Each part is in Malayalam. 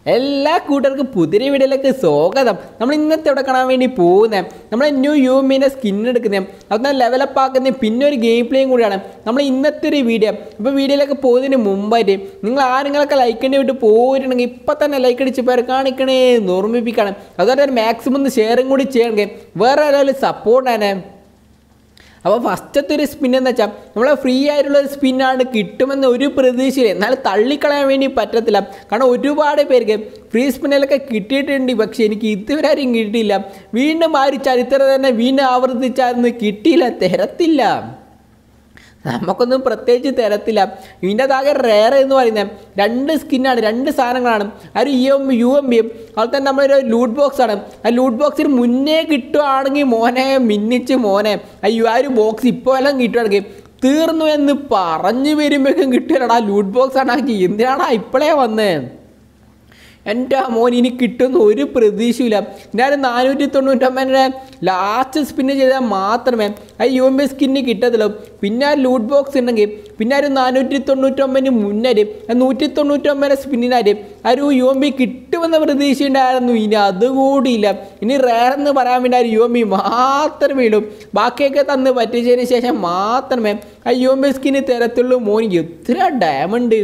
എല്ലാ കൂട്ടർക്കും പുതിയ വീഡിയോയിലേക്ക് സ്വാഗതം നമ്മൾ ഇന്നത്തെ ഇവിടെ കാണാൻ വേണ്ടി പോകുന്നത് നമ്മൾ ന്യൂ യൂമിൻ്റെ സ്കിൻ എടുക്കുന്നത് അതൊന്ന് ലെവലപ്പ് ആക്കുന്ന പിന്നെ ഒരു ഗെയിം പ്ലേയും കൂടിയാണ് നമ്മൾ ഇന്നത്തെ ഒരു വീഡിയോ അപ്പോൾ വീഡിയോയിലേക്ക് പോകുന്നതിന് മുമ്പായിട്ട് നിങ്ങൾ ആരെങ്കിലൊക്കെ ലൈക്ക് വേണ്ടി വിട്ട് പോയിട്ടുണ്ടെങ്കിൽ ഇപ്പം തന്നെ ലൈക്ക് അടിച്ച് പേര് കാണിക്കണേ എന്ന് ഓർമ്മിപ്പിക്കണം അതുകൊണ്ട് ഒരു മാക്സിമം ഒന്ന് ഷെയറും കൂടി ചെയ്യണമെങ്കിൽ വേറെ ഒരാൾ സപ്പോർട്ടാണ് അപ്പോൾ ഫസ്റ്റത്തെ ഒരു സ്പിൻ എന്ന് വെച്ചാൽ നമ്മളെ ഫ്രീ ആയിട്ടുള്ള ഒരു സ്പിന്നാണ് കിട്ടുമെന്ന് ഒരു പ്രതീക്ഷയില്ല എന്നാൽ തള്ളിക്കളയാൻ വേണ്ടി പറ്റത്തില്ല കാരണം ഒരുപാട് പേർക്ക് ഫ്രീ സ്പിന്നിലൊക്കെ കിട്ടിയിട്ടുണ്ട് പക്ഷേ എനിക്ക് ഇതുവരെ ആരും കിട്ടിയില്ല വീണ്ടും ആ ഒരു ചരിത്രം തന്നെ വീണ്ടും ആവർത്തിച്ചായിരുന്നു കിട്ടിയില്ല തരത്തില്ല നമുക്കൊന്നും പ്രത്യേകിച്ച് തരത്തില്ല ഇതിൻ്റെ താകെ റേർ എന്ന് പറയുന്നത് രണ്ട് സ്കിന്നാണ് രണ്ട് സാധനങ്ങളാണ് ആ ഒരു ഇ എം യു എം ബിയും അതുപോലെ തന്നെ നമ്മളൊരു ലൂട്ട് ബോക്സ് ആണ് ആ ലൂട്ട് ബോക്സിന് മുന്നേ കിട്ടുവാണെങ്കിൽ മോനെ മിന്നിച്ച് മോനെ അയ്യോ ആ ഒരു ബോക്സ് ഇപ്പോൾ എല്ലാം കിട്ടുവാണെങ്കിൽ തീർന്നു എന്ന് പറഞ്ഞു വരുമ്പോഴേക്കും കിട്ടില്ലടാ ലൂട്ട് ബോക്സ് ആണ് ആക്കി എന്തിനാടാ ഇപ്പോഴേ വന്നേ എൻ്റെ മോൻ ഇനി കിട്ടുന്ന ഒരു പ്രതീക്ഷയില്ല ഞാൻ നാനൂറ്റി തൊണ്ണൂറ്റൊമ്പതിൻ്റെ ലാസ്റ്റ് സ്പിന്ന് ചെയ്താൽ മാത്രമേ ആ യു എം ബി സ്കിന്ന് കിട്ടത്തുള്ളൂ പിന്നെ ആ ലൂട്ട് ബോക്സ് ഉണ്ടെങ്കിൽ പിന്നെ ഒരു നാനൂറ്റി തൊണ്ണൂറ്റൊമ്പതിന് മുന്നേ ആ നൂറ്റി തൊണ്ണൂറ്റൊമ്പതിൻ്റെ സ്പിന്നിനായിട്ട് ആ ഒരു യു എം ബി കിട്ടുമെന്ന പ്രതീക്ഷ ഉണ്ടായിരുന്നു ഇനി അതുകൂടിയില്ല ഇനി റേർ എന്ന് പറയാൻ വേണ്ടി ആ യു എം ബി മാത്രമേ ഇടും ബാക്കിയൊക്കെ തന്ന് പറ്റിച്ചതിന് ശേഷം മാത്രമേ ആ യു എം ബി സ്കിന്ന് തരത്തുള്ളൂ മോനിക്ക് എത്ര ഡയമണ്ട്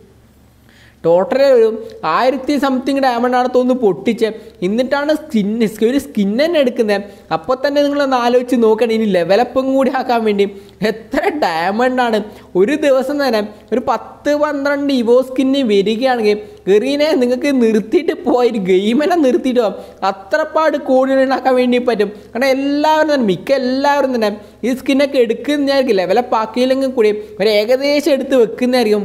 ടോട്ടൽ ഒരു ആയിരത്തി സംതിങ് ഡയമണ്ടാണ് തോന്നുന്നു പൊട്ടിച്ച് എന്നിട്ടാണ് സ്കിൻ ഒരു സ്കിൻ തന്നെ എടുക്കുന്നത് അപ്പോൾ തന്നെ നിങ്ങളൊന്ന് ആലോചിച്ച് നോക്കണം ഇനി ലെവലപ്പും കൂടി ആക്കാൻ വേണ്ടി എത്ര ഡയമണ്ടാണ് ഒരു ദിവസം തന്നെ ഒരു പത്ത് പന്ത്രണ്ട് ഇവോ സ്കിന്ന് വരികയാണെങ്കിൽ ഗറീനെ നിങ്ങൾക്ക് നിർത്തിയിട്ട് പോയി ഗെയിമെല്ലാം നിർത്തിയിട്ട് പോകാം അത്രപ്പാട് കോടികൾ ഉണ്ടാക്കാൻ വേണ്ടി പറ്റും കാരണം എല്ലാവരും തന്നെ മിക്ക എല്ലാവരും തന്നെ ഈ സ്കിന്നൊക്കെ എടുക്കുന്നതായിരിക്കും ലെവലപ്പ് ആക്കിയില്ലെങ്കിൽ കൂടി ഒരു ഏകദേശം എടുത്ത് വെക്കുന്നതായിരിക്കും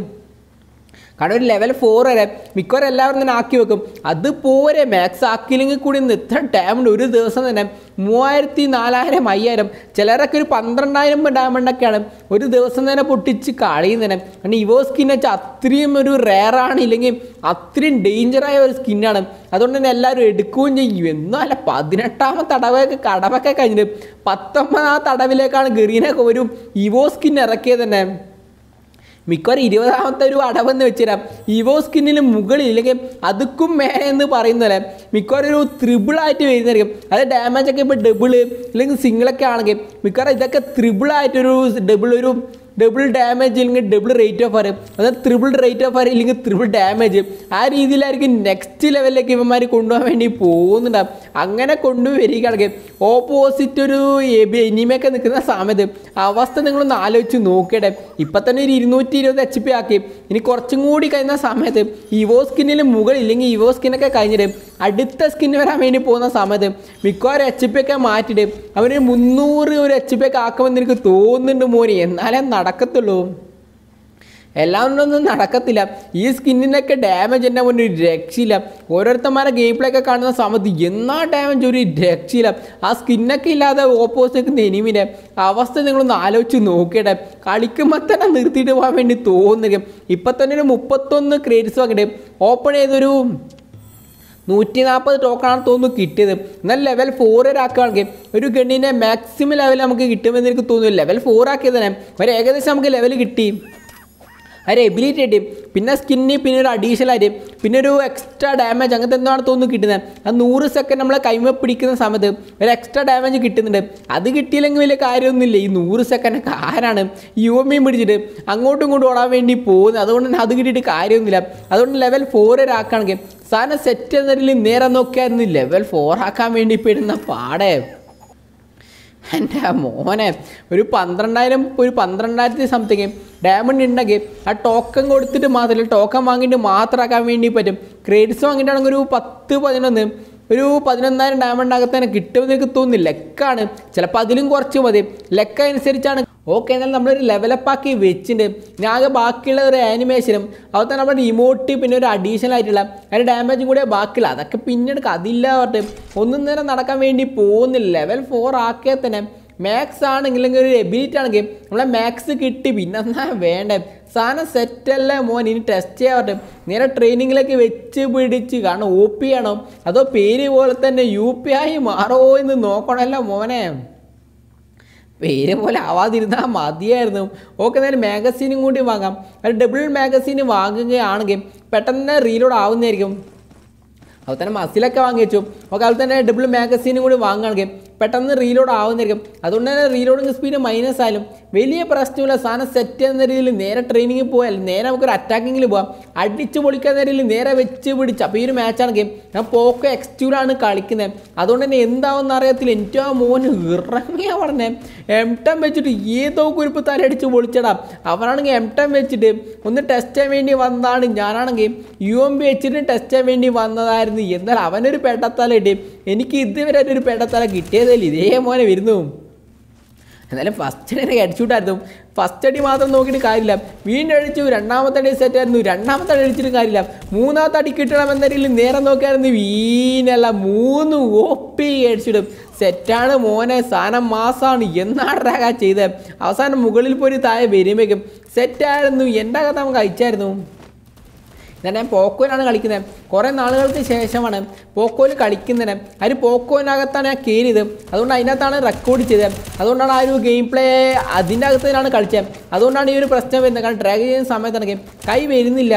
കാരണം ഒരു ലെവൽ ഫോർ വരെ മിക്കവാറും എല്ലാവരും തന്നെ ആക്കി വെക്കും അത് പോരെ മാക്സ് ആക്കിയില്ലെങ്കിൽ കൂടി ഇന്ന് എത്ര ഡയമണ്ട് ഒരു ദിവസം തന്നെ മൂവായിരത്തി നാലായിരം അയ്യായിരം ചിലരൊക്കെ ഒരു പന്ത്രണ്ടായിരം ഡയമണ്ടൊക്കെയാണ് ഒരു ദിവസം തന്നെ പൊട്ടിച്ച് കളയുന്നതിന് കാരണം ഇവോ സ്കിൻ വെച്ചാൽ അത്രയും ഒരു റെയറാണ് ഇല്ലെങ്കിൽ അത്രയും ഡേഞ്ചറായ ഒരു സ്കിന്നാണ് അതുകൊണ്ട് തന്നെ എല്ലാവരും എടുക്കുകയും ചെയ്യും എന്നല്ല പതിനെട്ടാമത്തെ അടവൊക്കെ കടവൊക്കെ കഴിഞ്ഞിട്ട് പത്തൊമ്പതാമത്തെ അടവിലേക്കാണ് ഗറീനൊക്കെ ഒരു ഇവോ സ്കിൻ ഇറക്കിയത് തന്നെ മിക്കവാറും ഇരുപതാമത്തെ ഒരു അടവെന്ന് വെച്ചുതരാം ഇവോ സ്കിന്നിന് മുകളിൽ ഇല്ലെങ്കിൽ അതുക്കും മേലെ എന്ന് പറയുന്നതല്ലേ മിക്കവാറും ഒരു ത്രിബിളായിട്ട് വരുന്നതായിരിക്കും അത് ഡാമേജ് ഒക്കെ ഇപ്പോൾ ഡബിള് അല്ലെങ്കിൽ സിംഗിളൊക്കെ ആണെങ്കിൽ മിക്കവാറും ഇതൊക്കെ ത്രിബിളായിട്ടൊരു ഡബിൾ ഒരു ഡബിൾ ഡാമേജ് ഇല്ലെങ്കിൽ ഡബിൾ റേറ്റ് ഓഫ് ഫയർ അതായത് ത്രിബിൾ റേറ്റ് ഓഫ് ഫയർ ഇല്ലെങ്കിൽ ത്രിബിൾ ഡാമേജ് ആ രീതിയിലായിരിക്കും നെക്സ്റ്റ് ലെവലിലേക്ക് ഇവന്മാർ കൊണ്ടുപോകാൻ വേണ്ടി പോകുന്നുണ്ടാവും അങ്ങനെ കൊണ്ടുവരികയാണെങ്കിൽ ഓപ്പോസിറ്റ് ഒരു എനിമയൊക്കെ നിൽക്കുന്ന സമയത്ത് അവസ്ഥ നിങ്ങളൊന്ന് ആലോചിച്ച് നോക്കിയടെ ഇപ്പം തന്നെ ഒരു ഇരുന്നൂറ്റി ഇരുപത് എച്ച് പി ആക്കി ഇനി കുറച്ചും കൂടി കഴിയുന്ന സമയത്ത് ഇവോ സ്കിന്നിന് മുകളിൽ ഇല്ലെങ്കിൽ ഇവോ സ്കിന്നൊക്കെ കഴിഞ്ഞിട്ട് അടുത്ത സ്കിന്ന് വരാൻ വേണ്ടി പോകുന്ന സമയത്ത് മിക്കവാറും എച്ച് പി ഒക്കെ മാറ്റിയിട്ട് അവന് മുന്നൂറ് ഒരു എച്ച് പി ഒക്കെ ആക്കുമെന്ന് എനിക്ക് തോന്നുന്നുണ്ട് മോനി എന്നാലേ നടക്കത്തുള്ളൂ എല്ലാം കൊണ്ടൊന്നും നടക്കത്തില്ല ഈ സ്കിന്നിനൊക്കെ ഡാമേജ് എൻ്റെ മുന്നിൽ ഒരു രക്ഷയില്ല ഓരോരുത്തന്മാരെ ഗെയിം പ്ലേ ഒക്കെ കാണുന്ന സമയത്ത് എന്നാ ഡാമേജ് ഒരു രക്ഷയില്ല ആ സ്കിന്നൊക്കെ ഇല്ലാതെ ഓപ്പോസിറ്റ് നിൽക്കുന്ന എനിമിൻ്റെ അവസ്ഥ നിങ്ങളൊന്ന് ആലോചിച്ച് നോക്കിയിട്ടെ കളിക്കുമ്പോൾ തന്നെ നിർത്തിയിട്ട് പോകാൻ വേണ്ടി തോന്നുക ഇപ്പം തന്നെ ഒരു മുപ്പത്തൊന്ന് ക്രെഡിറ്റ്സ് വാങ്ങിയിട്ട് ഓപ്പൺ ചെയ്തൊരു നൂറ്റി നാൽപ്പത് ടോക്കണാണ് തോന്നുന്നു കിട്ടിയത് എന്നാൽ ലെവൽ ഫോർ ആക്കുകയാണെങ്കിൽ ഒരു ഗണ്ണിനെ മാക്സിമം ലെവൽ നമുക്ക് കിട്ടുമെന്ന് എനിക്ക് തോന്നുന്നു ലെവൽ ഫോർ ആക്കിയത് തന്നെ ഒരു ഏകദേശം നമുക്ക് ലെവൽ കിട്ടി ഒരു എബിലിറ്റി ആയിട്ട് പിന്നെ സ്കിന്നി പിന്നെ ഒരു അഡീഷണൽ ആയിട്ട് പിന്നെ ഒരു എക്സ്ട്രാ ഡാമേജ് അങ്ങനത്തെ എന്താണ് തോന്നുന്നു കിട്ടുന്നത് അത് നൂറ് സെക്കൻഡ് നമ്മളെ കൈമ പിടിക്കുന്ന സമയത്ത് ഒരു എക്സ്ട്രാ ഡാമേജ് കിട്ടുന്നുണ്ട് അത് കിട്ടിയില്ലെങ്കിൽ വലിയ കാര്യമൊന്നുമില്ല ഈ നൂറ് സെക്കൻഡ് ആരാണ് യു എം ഐ പിടിച്ചിട്ട് അങ്ങോട്ടും ഇങ്ങോട്ടും ഓടാൻ വേണ്ടി പോകുന്നത് അതുകൊണ്ട് തന്നെ അത് കിട്ടിയിട്ട് കാര്യമൊന്നുമില്ല അതുകൊണ്ട് ലെവൽ ഫോർ ആക്കുകയാണെങ്കിൽ സാധനം സെറ്റ് എന്നതിൽ നേരെ നോക്കിയായിരുന്നു ലെവൽ ഫോർ ആക്കാൻ വേണ്ടി പെടുന്ന പാടേ എൻ്റെ മോനെ ഒരു പന്ത്രണ്ടായിരം ഒരു പന്ത്രണ്ടായിരത്തി സംതിങ് ഡയമണ്ട് ഉണ്ടെങ്കിൽ ആ ടോക്കൺ കൊടുത്തിട്ട് മാത്രമല്ല ടോക്കൺ വാങ്ങിയിട്ട് മാത്രമാക്കാൻ വേണ്ടി പറ്റും ക്രെഡിറ്റ്സ് വാങ്ങിയിട്ടാണെങ്കിൽ ഒരു പത്ത് പതിനൊന്ന് ഒരു പതിനൊന്നായിരം ഡയമണ്ട് അകത്ത് തന്നെ കിട്ടുമെന്ന് എനിക്ക് തോന്നുന്നു ലെക്കാണ് ചിലപ്പോൾ അതിലും കുറച്ച് മതി ലെക്ക അനുസരിച്ചാണ് ഓക്കെ എന്നാൽ നമ്മളൊരു ലെവലപ്പാക്കി വെച്ചിട്ടുണ്ട് ഇനി ആകെ ബാക്കിയുള്ള ഒരു ആനിമേഷനും അതുപോലെ നമ്മുടെ ഇമോട്ട് പിന്നെ ഒരു അഡീഷണൽ ആയിട്ടുള്ള അതിൻ്റെ ഡാമേജും കൂടെ ബാക്കിയുള്ള അതൊക്കെ പിന്നീട് അതില്ല പറഞ്ഞിട്ട് ഒന്നും നേരം നടക്കാൻ വേണ്ടി പോകുന്നില്ല ലെവൽ ഫോർ ആക്കിയാൽ തന്നെ മാക്സ് ആണെങ്കിൽ അല്ലെങ്കിൽ ഒരു എബിലിറ്റി ആണെങ്കിൽ നമ്മളെ മാക്സ് കിട്ടി പിന്നെ എന്നാ വേണ്ടേ സാധനം സെറ്റല്ലേ മോൻ ഇനി ടെസ്റ്റ് ചെയ്യാൻ പറ്റും നേരെ ട്രെയിനിങ്ങിലേക്ക് വെച്ച് പിടിച്ച് കാരണം ഒ പി ആണോ അതോ പേര് പോലെ തന്നെ യു പി ആയി മാറോ എന്ന് നോക്കണമല്ലോ മോനെ പേര് പോലെ ആവാതിരുന്നാൽ മതിയായിരുന്നു ഓക്കെ എന്തായാലും മാഗസീനും കൂടി വാങ്ങാം ഒരു ഡബിൾ മാഗസീൻ വാങ്ങുകയാണെങ്കിൽ പെട്ടെന്ന് റീലോഡ് ആവുന്നതായിരിക്കും അതുപോലെ തന്നെ മസിലൊക്കെ വാങ്ങി വെച്ചു ഒക്കെ അതുപോലെ തന്നെ ഡബിൾ മാഗസീനും കൂടി വാങ്ങുകയാണെങ്കിൽ പെട്ടെന്ന് റീലോഡ് ആവുന്നതായിരിക്കും അതുകൊണ്ട് തന്നെ റീലോഡിങ് സ്പീഡ് മൈനസ് ആയാലും വലിയ പ്രശ്നമില്ല സാധനം സെറ്റ് ചെയ്യുന്ന രീതിയിൽ നേരെ ട്രെയിനിങ്ങിൽ പോയാൽ നേരെ നമുക്കൊരു അറ്റാക്കിങ്ങിൽ പോകാം അടിച്ച് പൊളിക്കുന്ന രീതിയിൽ നേരെ വെച്ച് പിടിച്ച് അപ്പോൾ ഈ ഒരു മാച്ചാണെങ്കിൽ ഞാൻ പോക്കോ എക്സ്റ്റൂലാണ് കളിക്കുന്നത് അതുകൊണ്ട് തന്നെ എന്താവെന്ന് അറിയത്തില്ല എനിക്ക് ആ മോൻ ഇറങ്ങിയ പറഞ്ഞേ എം ടെം വെച്ചിട്ട് ഏതോ കുരിപ്പ് തലയടിച്ച് പൊളിച്ചടാ അവനാണെങ്കിൽ എം ടെം വെച്ചിട്ട് ഒന്ന് ടെസ്റ്റ് ചെയ്യാൻ വേണ്ടി വന്നതാണ് ഞാനാണെങ്കിൽ യു എം ബി വെച്ചിട്ട് ടെസ്റ്റ് ചെയ്യാൻ വേണ്ടി വന്നതായിരുന്നു എന്നാൽ അവനൊരു പെട്ടത്തല കിട്ടി എനിക്ക് ഇതുവരെ ഒരു പെട്ടത്തല കിട്ടിയതല്ലേ ഇതേ മോനെ വരുന്നു എന്നാലും ഫസ്റ്റ് അടി അടിച്ചുവിട്ടായിരുന്നു ഫസ്റ്റ് അടി മാത്രം നോക്കിയിട്ട് കാര്യമില്ല വീണ്ടും അടിച്ചു രണ്ടാമത്തെ അടി സെറ്റ് ആയിരുന്നു രണ്ടാമത്തെ അടി അടിച്ചിട്ട് കാര്യമില്ല മൂന്നാമത്തെ അടി കിട്ടണമെന്നതിൽ നേരെ നോക്കിയായിരുന്നു വീണല്ല മൂന്ന് ഓപ്പി അടിച്ചിടും സെറ്റാണ് മോനെ സാധനം മാസമാണ് എന്നാണ് റാഗ ചെയ്തത് അവസാനം മുകളിൽ പോയി താഴെ വരുമ്പോഴേക്കും സെറ്റായിരുന്നു എൻ്റെ അകത്ത് നമുക്ക് അയച്ചായിരുന്നു എന്നാൽ ഞാൻ പോക്കോയിലാണ് കളിക്കുന്നത് കുറേ നാളുകൾക്ക് ശേഷമാണ് പോക്കോയിൽ കളിക്കുന്നത് അതിന് പോക്കോയിനകത്താണ് ഞാൻ കയറിയത് അതുകൊണ്ട് അതിനകത്താണ് റെക്കോർഡ് ചെയ്തത് അതുകൊണ്ടാണ് ആ ഒരു ഗെയിം പ്ലേ അതിൻ്റെ അകത്തിലാണ് കളിച്ചത് അതുകൊണ്ടാണ് ഈ ഒരു പ്രശ്നം വരുന്നത് കാരണം ഡ്രാഗ് ചെയ്യുന്ന സമയത്താണെങ്കിൽ കൈ വരുന്നില്ല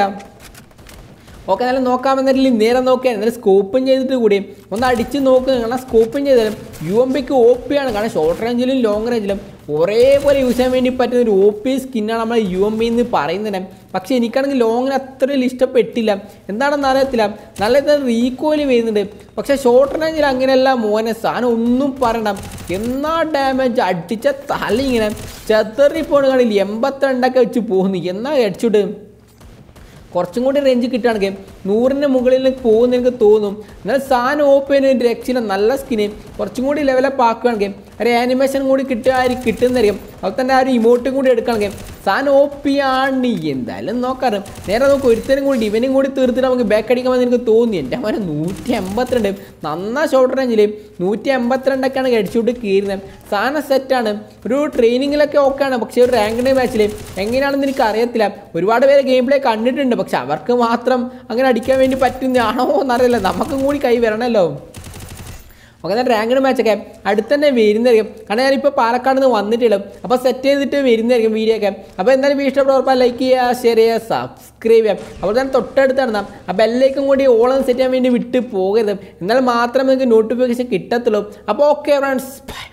ഓക്കെ നല്ല നോക്കാമെന്നതിൽ നേരെ നോക്കിയാൽ എന്നാലും സ്കോപ്പും ചെയ്തിട്ട് കൂടി ഒന്ന് അടിച്ച് നോക്കുക കാരണം സ്കോപ്പും ചെയ്താലും യു എം പിക്ക് ഒ പി ആണ് കാരണം ഷോർട്ട് റേഞ്ചിലും ലോങ് റേഞ്ചിലും ഒരേപോലെ യൂസ് ചെയ്യാൻ വേണ്ടി പറ്റുന്ന ഒരു ഒ പി സ്കിന്നാണ് നമ്മൾ യു എം പി എന്ന് പറയുന്നത് പക്ഷേ എനിക്കാണെങ്കിൽ ലോങ്ങിന് അത്രയും ഇഷ്ടപ്പെട്ടില്ല എന്താണെന്ന് അറിയത്തില്ല നല്ല റീകോയിൽ വരുന്നുണ്ട് പക്ഷേ ഷോർട്ട് റേഞ്ചിൽ അങ്ങനെയല്ല മോനെ സാധനം ഒന്നും പറയണം എന്നാ ഡാമേജ് അടിച്ച തല ഇങ്ങനെ ചെതറിപ്പോണ് കാണില്ല എൺപത്തിരണ്ടൊക്കെ വെച്ച് പോകുന്നു എന്നാ അടിച്ചിട്ട് കുറച്ചും കൂടി റേഞ്ച് കിട്ടുകയാണെങ്കിൽ നൂറിന് മുകളിൽ പോകുന്ന എനിക്ക് തോന്നും എന്നാൽ സാധനം ഓപ്പൻ രക്ഷണ നല്ല സ്കിന് കുറച്ചും കൂടി ലെവലപ്പ് ആക്കുകയാണെങ്കിൽ ഒരു ആനിമേഷൻ കൂടി കിട്ടുമായിരിക്കും കിട്ടുന്നതായിരിക്കും അതുപോലെ തന്നെ ആ ഒരു ഇമോട്ടും കൂടി എടുക്കുകയാണെങ്കിൽ സാധനം ഓപ്പിയാണ് എന്തായാലും നോക്കാറ് നേരെ നമുക്ക് ഒരുത്തനും കൂടി ഇവനും കൂടി തീർത്തിട്ട് നമുക്ക് ബാക്ക് അടിക്കാമെന്ന് എനിക്ക് തോന്നി എൻ്റെ മോനെ നൂറ്റി എൺപത്തിരണ്ട് നന്നാ ഷോർട്ട് റേഞ്ചിൽ നൂറ്റി എൺപത്തിരണ്ടൊക്കെയാണ് അടിച്ചുകൊണ്ട് കയറുന്നത് സാധനം സെറ്റാണ് ഒരു ട്രെയിനിങ്ങിലൊക്കെ ഓക്കെയാണ് പക്ഷേ ഒരു റാങ്കിൻ്റെ മാച്ചിൽ എങ്ങനെയാണെന്ന് എനിക്ക് അറിയത്തില്ല ഒരുപാട് പേര് ഗെയിം പ്ലേ കണ്ടിട്ടുണ്ട് പക്ഷെ അവർക്ക് മാത്രം അങ്ങനെ അടിക്കാൻ വേണ്ടി പറ്റുന്നതാണോ എന്നറിയില്ല നമുക്കും കൂടി കൈ വരണമല്ലോ ഓക്കെ എന്നാൽ റാങ്കഡ് മാച്ചൊക്കെ അടുത്ത് തന്നെ വരുന്നതായിരിക്കും കാരണം ഞാനിപ്പോൾ പാലക്കാട് നിന്ന് വന്നിട്ടുള്ളൂ അപ്പോൾ സെറ്റ് ചെയ്തിട്ട് വരുന്നതായിരിക്കും വീഡിയോ ഒക്കെ അപ്പോൾ എന്തായാലും വീഡിയോ ഇഷ്ടപ്പെടുമ്പോൾ ലൈക്ക് ചെയ്യുക ഷെയർ ചെയ്യുക സബ്സ്ക്രൈബ് ചെയ്യുക അപ്പോൾ തന്നെ തൊട്ടടുത്താണ് നാം ആ ബെല്ലേക്കും കൂടി ഓളം സെറ്റ് ചെയ്യാൻ വേണ്ടി വിട്ട് പോകരുത് എന്നാൽ മാത്രമേ നിങ്ങൾക്ക് നോട്ടിഫിക്കേഷൻ കിട്ടത്തുള്ളൂ അപ്പോൾ ഓക്കെ ഫ്രണ്ട്സ്